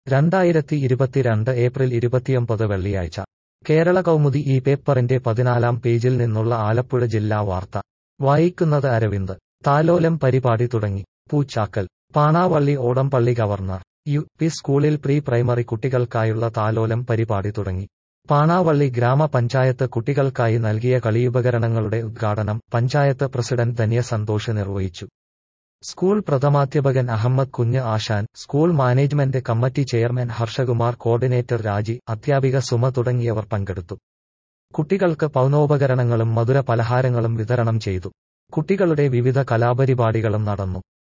രണ്ടായിരത്തി ഇരുപത്തിരണ്ട് ഏപ്രിൽ ഇരുപത്തിയൊമ്പത് വെള്ളിയാഴ്ച കേരള കൗമുദി ഈ പേപ്പറിന്റെ പതിനാലാം പേജിൽ നിന്നുള്ള ആലപ്പുഴ ജില്ലാ വാർത്ത വായിക്കുന്നത് അരവിന്ദ് താലോലം പരിപാടി തുടങ്ങി Poochakkal Panavally Odampally government U P സ്കൂളിൽ പ്രീ പ്രൈമറി കുട്ടികൾക്കായുള്ള താലോലം പരിപാടി തുടങ്ങി പാണാവള്ളി ഗ്രാമപഞ്ചായത്ത് കുട്ടികൾക്കായി നൽകിയ കളിയുപകരണങ്ങളുടെ ഉദ്ഘാടനം പഞ്ചായത്ത് പ്രസിഡന്റ് ധന്യ സന്തോഷ് നിർവഹിച്ചു സ്കൂൾ പ്രഥമാധ്യാപകൻ Ahammed Kunju Asan school management committee chairman Harshakumar coordinator Raji അധ്യാപിക സുമ തുടങ്ങിയവർ പങ്കെടുത്തു കുട്ടികൾക്ക് പൗനോപകരണങ്ങളും മധുര പലഹാരങ്ങളും വിതരണം ചെയ്തു കുട്ടികളുടെ വിവിധ കലാപരിപാടികളും നടന്നു